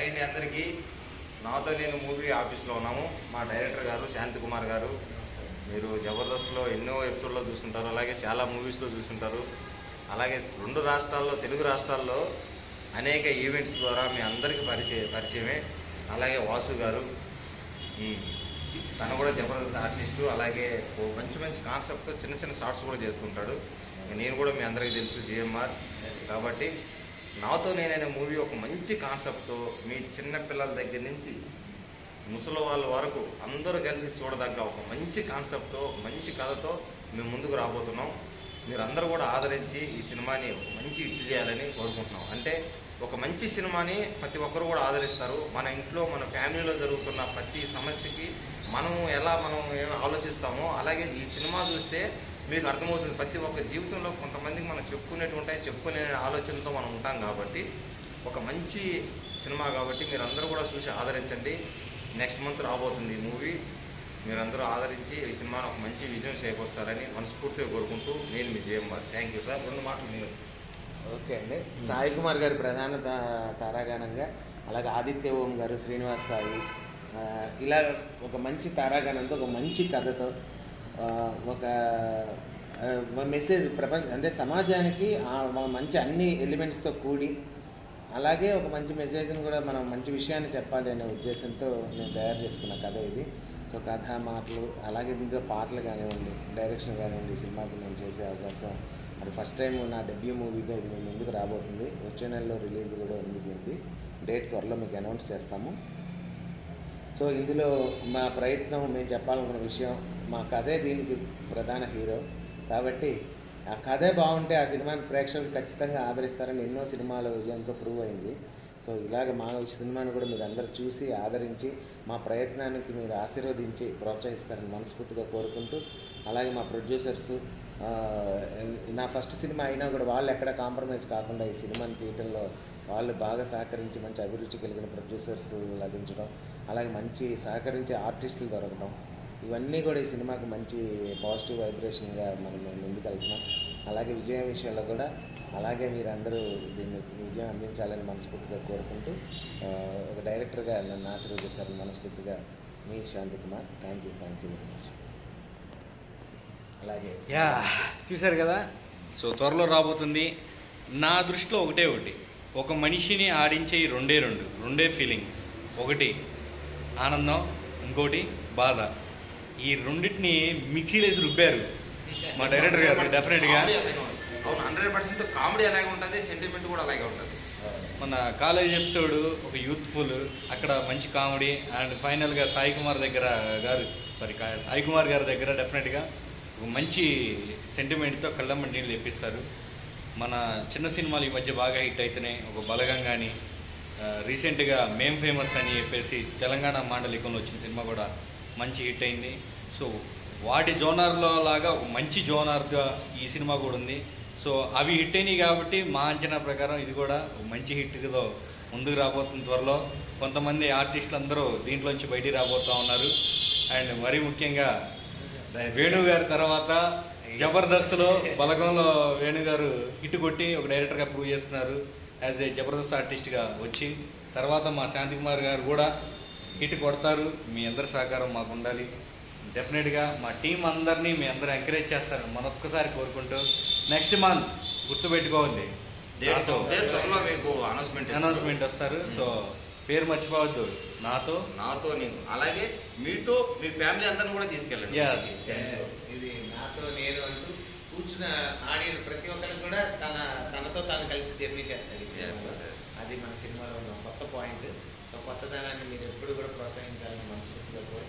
అండి అందరికీ నాతో నేను మూవీ ఆఫీస్లో ఉన్నాము మా డైరెక్టర్ గారు శాంతి కుమార్ గారు మీరు జబర్దస్త్లో ఎన్నో ఎపిసోడ్లో చూస్తుంటారు అలాగే చాలా మూవీస్లో చూస్తుంటారు అలాగే రెండు రాష్ట్రాల్లో తెలుగు రాష్ట్రాల్లో అనేక ఈవెంట్స్ ద్వారా మీ అందరికీ పరిచయ పరిచయమే అలాగే వాసు గారు ఉమ్, తను కూడా జబర్దస్త్ ఆర్టిస్టు అలాగే ఓ మంచి మంచి కాన్సెప్ట్తో చిన్న చిన్న షార్ట్స్ కూడా చేస్తుంటాడు ఇంక నేను కూడా మీ అందరికీ తెలుసు జిఎంఆర్ కాబట్టి నాతో నేనైన మూవీ ఒక మంచి కాన్సెప్ట్తో మీ చిన్న పిల్లల దగ్గర నుంచి ముసలి వాళ్ళ వరకు అందరూ కలిసి చూడదగ్గ ఒక మంచి కాన్సెప్ట్తో ఒక మంచి కథతో మేము ముందుకు రాబోతున్నాం మీరు అందరూ కూడా ఆదరించి ఈ సినిమాని ఒక మంచి హిట్ చేయాలని కోరుకుంటున్నాం అంటే ఒక మంచి సినిమాని ప్రతి ఒక్కరు కూడా ఆదరిస్తారు మన ఇంట్లో మన ఫ్యామిలీలో జరుగుతున్న ప్రతి సమస్యకి మనం ఎలా మనం ఏం ఆలోచిస్తామో అలాగే ఈ సినిమా చూస్తే మీకు అర్థమవుతుంది ప్రతి ఒక్క జీవితంలో కొంతమందికి మనం చెప్పుకునేట్టు ఉంటాయి చెప్పుకునే ఆలోచనతో మనం ఉంటాం కాబట్టి ఒక మంచి సినిమా కాబట్టి మీరు అందరూ కూడా చూసి ఆదరించండి నెక్స్ట్ మంత్ రాబోతుంది ఈ మూవీ మీరందరూ ఆదరించి ఈ సినిమాను ఒక మంచి విజయం చేకూర్చాలని మనస్ఫూర్తిగా కోరుకుంటూ నేను మీ జేఎంఆర్ థ్యాంక్ యూ సార్ రెండు మాటలు మీరు ఓకే అండి సాయి కుమార్ గారి ప్రధాన తా- తారాగణంగా అలాగే ఆదిత్య ఓం గారు శ్రీనివాస్ సాయి ఆ, ఇలా ఒక మంచి తారాగణంతో ఒక మంచి కథతో ఆ, ఒక ఆ, ఒక మెసేజ్ ప్రపంచ అంటే సమాజానికి ఆ ఒక మంచి అన్ని ఎలిమెంట్స్తో కూడి అలాగే ఒక మంచి మెసేజ్ని కూడా మనం మంచి విషయాన్ని చెప్పాలి అనే ఉద్దేశంతో నేను తయారు చేసుకున్న కథ ఇది సో కథ మాటలు అలాగే ఇంకా పాటలు కానివ్వండి డైరెక్షన్ కానివ్వండి ఈ సినిమాకి నేను చేసే అవకాశం మరి ఫస్ట్ టైం నా డెబ్యూ మూవీగా ఇది మేము ముందుకు రాబోతుంది వచ్చే నెలలో రిలీజ్ కూడా ఉంది దీనికి డేట్ త్వరలో మీకు అనౌన్స్ చేస్తాము సో ఇందులో మా ప్రయత్నం మేము చెప్పాలనుకున్న విషయం మా కథే దీనికి ప్రధాన హీరో కాబట్టి ఆ కథే బాగుంటే ఆ సినిమాని ప్రేక్షకులు ఖచ్చితంగా ఆదరిస్తారని ఎన్నో సినిమాల విజయంతో ప్రూవ్ అయింది సో ఇలాగ మా సినిమాని కూడా మీరు అందరూ చూసి ఆదరించి మా ప్రయత్నానికి మీరు ఆశీర్వదించి ప్రోత్సహిస్తారని మనస్ఫూర్తిగా కోరుకుంటూ అలాగే మా ప్రొడ్యూసర్స్ నా ఫస్ట్ సినిమా అయినా కూడా వాళ్ళు ఎక్కడ కాంప్రమైజ్ కాకుండా ఈ సినిమాని తీయటంలో వాళ్ళు బాగా సహకరించి మంచి అభిరుచి కలిగిన ప్రొడ్యూసర్స్ లభించడం అలాగే మంచి సహకరించే ఆర్టిస్టులు దొరకడం ఇవన్నీ కూడా ఈ సినిమాకి మంచి పాజిటివ్ వైబ్రేషన్గా మనం ముందుకెళ్తున్నాం అలాగే విజయం విషయంలో కూడా అలాగే మీరందరూ దీన్ని విజయం అందించాలని మనస్ఫూర్తిగా కోరుకుంటూ ఆ, ఒక డైరెక్టర్గా నన్ను ఆశీర్వదిస్తారని మనస్ఫూర్తిగా మీ Shanti Kumar thank you thank you very much అలాగే యా చూశారు కదా సో త్వరలో రాబోతుంది నా దృష్టిలో ఒకటే ఒకటి ఒక మనిషిని ఆడించే ఈ రెండే రెండు రెండే ఫీలింగ్స్ ఒకటి ఆనందం ఇంకోటి బాధ ఈ రెండింటిని మిక్సీలేసి రుబ్బారు మా డైరెక్టర్ గారు డెఫినెట్గా కామెడీ అలాగే ఉంటుంది. అవును హండ్రెడ్ పర్సెంట్ కామెడీ అలాగే ఉంటుంది సెంటిమెంట్ కూడా అలాగే ఉంటుంది మన కాలేజ్ ఎపిసోడ్ ఒక యూత్ఫుల్ అక్కడ మంచి కామెడీ అండ్ ఫైనల్గా సాయి కుమార్ దగ్గర గారు సారీ సాయి కుమార్ గారి దగ్గర డెఫినెట్గా ఒక మంచి సెంటిమెంట్తో కళ్ళమ్మ నీళ్ళు తెప్పిస్తారు మన చిన్న సినిమాలు ఈ మధ్య బాగా హిట్ అవుతున్నాయి ఒక బలగం కానీ రీసెంట్గా మేం ఫేమస్ అని చెప్పేసి తెలంగాణ మాండలికంలో వచ్చిన సినిమా కూడా మంచి హిట్ అయింది సో వాటి జోనర్లో లాగా ఒక మంచి జోనర్గా ఈ సినిమా కూడా ఉంది సో అవి హిట్ అయినాయి కాబట్టి మా అంచనా ప్రకారం ఇది కూడా ఒక మంచి హిట్తో ముందుకు రాబోతుంది త్వరలో కొంతమంది ఆర్టిస్టులు అందరూ దీంట్లోంచి బయటికి రాబోతూ ఉన్నారు అండ్ మరీ ముఖ్యంగా వేణు గారి తర్వాత జబర్దస్త్లో బలగంలో వేణు గారు హిట్ కొట్టి ఒక డైరెక్టర్గా ప్రూవ్ చేసుకున్నారు యాజ్ ఏ జబర్దస్త్ ఆర్టిస్ట్గా వచ్చి తర్వాత మా శాంతి కుమార్ గారు కూడా హిట్ కొడతారు మీ అందరి సహకారం మాకు ఉండాలి డెఫినెట్గా మా టీం అందరినీ మీ అందరూ ఎంకరేజ్ చేస్తారని మరొక్కసారి కోరుకుంటూ నెక్స్ట్ మంత్ గుర్తుపెట్టుకోవాలి డేట్ డేట్ త్వరలో మీకు అనౌన్స్మెంట్ అనౌన్స్మెంట్ వస్తారు సో పేరు మర్చిపోవద్దు నాతో నాతో నేను అలాగే మీతో మీ ఫ్యామిలీ అందరిని కూడా తీసుకెళ్ళండి Yes. Thank you. ఇది నాతో నేను అంటూ కూర్చున్న ఆడియన్ ప్రతి ఒక్కరికి కూడా తన తనతో తాను కలిసి జర్నీ చేస్తాడు ఈ సినిమాలో Yes, yes. అది మన సినిమాలో ఉన్న కొత్త పాయింట్ సో కొత్తదనాన్ని మీరు ఎప్పుడు కూడా ప్రోత్సహించాలని మనస్ఫూర్తిగా కోరుకుంటున్నాను